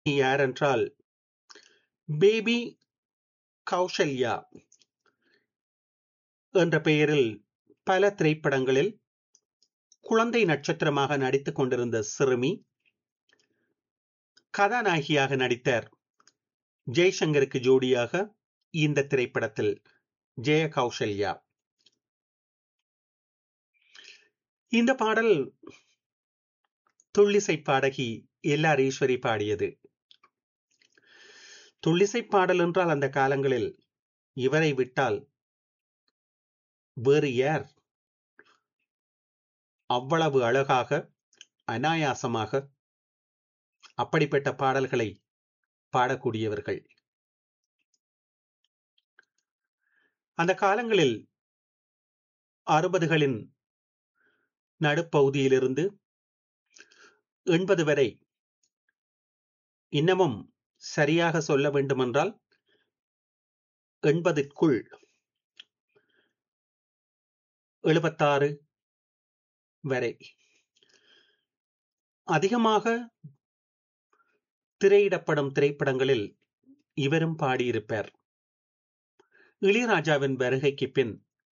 யாரென்றால் பேபி கௌசல்யா என்ற பெயரில் பல திரைப்படங்களில் குழந்தை நட்சத்திரமாக நடித்துக் கொண்டிருந்த சிறுமி கதாநாயகியாக நடித்தார் ஜெய்சங்கருக்கு ஜோடியாக இந்த திரைப்படத்தில் ஜெய கௌசல்யா இந்த பாடல் துள்ளிசை பாடகி எல்லார் ஈஸ்வரி பாடியது துள்ளிசை பாடல் என்றால் அந்த காலங்களில் இவரை விட்டால் வேறு யார் அவ்வளவு அழகாக அனாயாசமாக அப்படிப்பட்ட பாடல்களை பாடக்கூடியவர்கள் அந்த காலங்களில் அறுபதுகளின் நடுப்பகுதியிலிருந்து எண்பது வரை இன்னமும் சரியாக சொல்ல வேண்டுமென்றால் எண்பதுக்குள் எழுபத்தாறு வரை அதிகமாக திரையிடப்படும் திரைப்படங்களில் இவரும் பாடியிருப்பார் இளையராஜாவின் வருகைக்கு பின்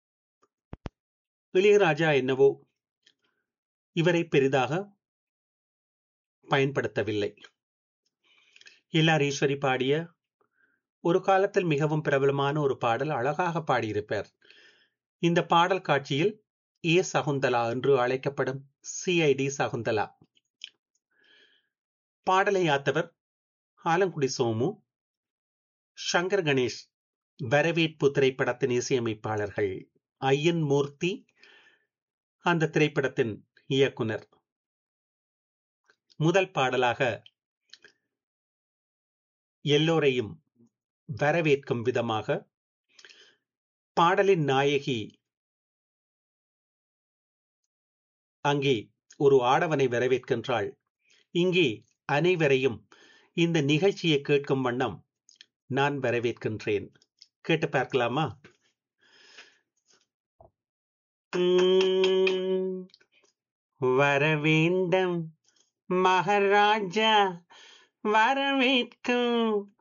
இளையராஜா என்னவோ இவரை பெரிதாக பயன்படுத்தவில்லை எல்லார் ஈஸ்வரி பாடிய ஒரு காலத்தில் மிகவும் பிரபலமான ஒரு பாடல் அழகாக பாடியிருப்பார் இந்த பாடல் காட்சியில் ஏ சகுந்தலா என்று அழைக்கப்படும் சிஐடி சகுந்தலா பாடலை யாத்தவர் ஆலங்குடி சோமு சங்கர் கணேஷ் வரவேற்பு திரைப்படத்தின் இசையமைப்பாளர்கள் ஐயன் மூர்த்தி அந்த திரைப்படத்தின் இயக்குனர் முதல் பாடலாக எல்லோரையும் வரவேற்கும் விதமாக பாடலின் நாயகி அங்கே ஒரு ஆடவனை வரவேற்கின்றாள் இங்கே அனைவரையும் இந்த நிகழ்ச்சியை கேட்கும் வண்ணம் நான் வரவேற்கின்றேன் கேட்டு பார்க்கலாமா வரவேண்டும் மகாராஜா வரவேற்கும்